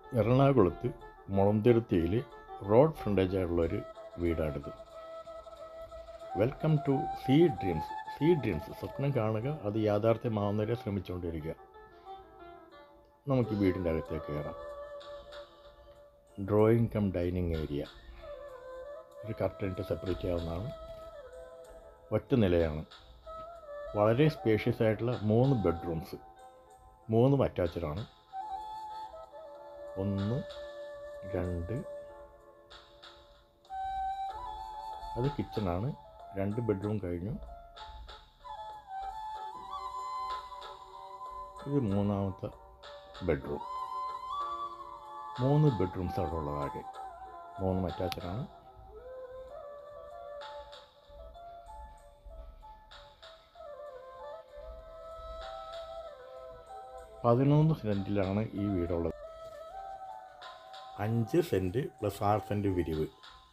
എറണാകുളത്ത് മുളന്തുരുത്തിയിൽ റോഡ് ഫ്രണ്ടേജായിട്ടുള്ളൊരു വീടാണിത് welcome to sea dreams sea dreams സ്വപ്നം കാണുക അത് യാഥാർത്ഥ്യമാവുന്നവരെ ശ്രമിച്ചുകൊണ്ടിരിക്കുക നമുക്ക് ഈ വീടിൻ്റെ അകത്തേക്ക് കയറാം ഡ്രോയിങ് കം ഡൈനിങ് ഏരിയ ഒരു കർട്ടനിട്ട് സെപ്പറേറ്റ് ചെയ്യാവുന്നതാണ് ഒറ്റ നിലയാണ് വളരെ സ്പേഷ്യസ് ആയിട്ടുള്ള മൂന്ന് ബെഡ്റൂംസ് മൂന്നും അറ്റാച്ചഡാണ് ഒന്ന് രണ്ട് അത് കിച്ചണാണ് രണ്ട് ബെഡ്റൂം കഴിഞ്ഞു ഇത് മൂന്നാമത്തെ ബെഡ്റൂം മൂന്ന് ബെഡ്റൂംസ് അവിടെ ഉള്ളതാകെ മൂന്നും അറ്റാച്ചഡാണ് പതിനൊന്ന് സെൻറ്റിലാണ് ഈ വീടുള്ളത് അഞ്ച് സെൻറ്റ് പ്ലസ് ആറ് സെൻറ്റ് വിരിവ്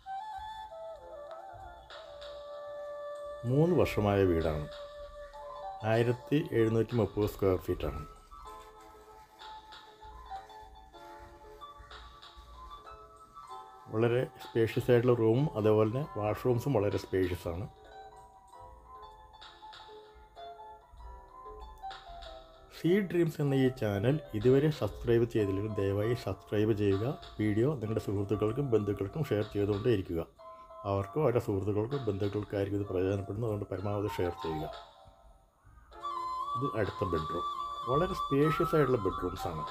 മൂന്ന് വർഷമായ വീടാണ് ആയിരത്തി എഴുന്നൂറ്റി മുപ്പത് സ്ക്വയർ ഫീറ്റാണ് വളരെ സ്പേഷ്യസ് ആയിട്ടുള്ള റൂമും അതേപോലെ തന്നെ വാഷ്റൂംസും വളരെ സ്പേഷ്യസ് ആണ് സീ ഡ്രീംസ് എന്ന ഈ ചാനൽ ഇതുവരെ സബ്സ്ക്രൈബ് ചെയ്തില്ലെങ്കിൽ ദയവായി സബ്സ്ക്രൈബ് ചെയ്യുക വീഡിയോ നിങ്ങളുടെ സുഹൃത്തുക്കൾക്കും ബന്ധുക്കൾക്കും ഷെയർ ചെയ്തുകൊണ്ടേ ഇരിക്കുക അവർക്കും അവരുടെ സുഹൃത്തുക്കൾക്കും ബന്ധുക്കൾക്കായിരിക്കും ഇത് പ്രയോജനപ്പെടുന്നത് അതുകൊണ്ട് പരമാവധി ഷെയർ ചെയ്യുക ഇത് അടുത്ത ബെഡ്റൂം വളരെ സ്പേഷ്യസ് ആയിട്ടുള്ള ബെഡ്റൂംസ് ആണ്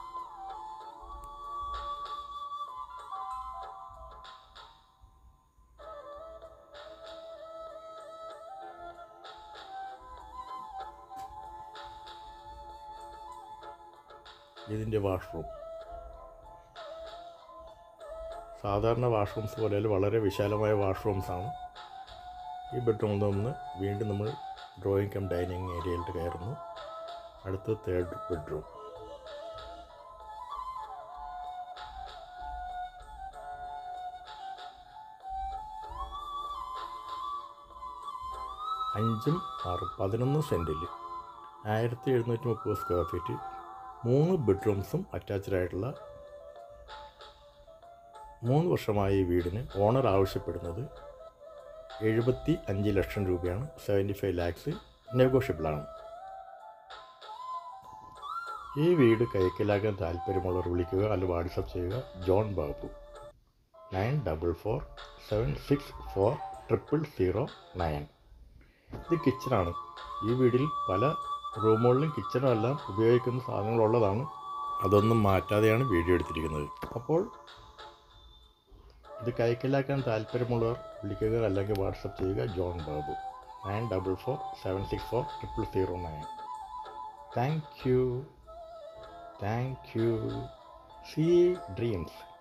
ഇതിൻ്റെ വാഷ്റൂം സാധാരണ വാഷ്റൂംസ് പോലെ വളരെ വിശാലമായ വാഷ്റൂംസ് ആണ് ഈ ബെഡ്റൂമിൽ നിന്ന് വീണ്ടും നമ്മൾ ഡ്രോയിങ് കം ഡൈനിങ് ഏരിയയിലോട്ട് കയറുന്നു അടുത്ത തേർഡ് ബെഡ്റൂം അഞ്ചും ആറും പതിനൊന്ന് സെൻറ്റിൽ ആയിരത്തി എഴുന്നൂറ്റി മുപ്പത് സ്ക്വയർ ഫീറ്റ് മൂന്ന് ബെഡ്റൂംസും അറ്റാച്ച്ഡ് ആയിട്ടുള്ള മൂന്ന് വർഷമായി ഈ വീടിന് ഓണർ ആവശ്യപ്പെടുന്നത് എഴുപത്തി അഞ്ച് ലക്ഷം രൂപയാണ് സെവൻറ്റി ഫൈവ് ലാക്സ് നെഗോഷ്യബിളാണ് ഈ വീട് കൈക്കലാക്കാൻ താല്പര്യമുള്ളവർ വിളിക്കുക അല്ലെങ്കിൽ വാട്സപ്പ് ചെയ്യുക John Babu nine double four seven six four triple zero nine ഇത് കിച്ചണാണ് ഈ വീടിൽ പല റൂമുകളിലും കിച്ചണും എല്ലാം ഉപയോഗിക്കുന്ന സാധനങ്ങളുള്ളതാണ് അതൊന്നും മാറ്റാതെയാണ് വീഡിയോ എടുത്തിരിക്കുന്നത് അപ്പോൾ ഇത് കൈക്കലാക്കാൻ താല്പര്യമുള്ളവർ വിളിക്കുക അല്ലെങ്കിൽ വാട്സപ്പ് ചെയ്യുക John Babu nine double four seven six four triple zero nine thank you thank you sea dreams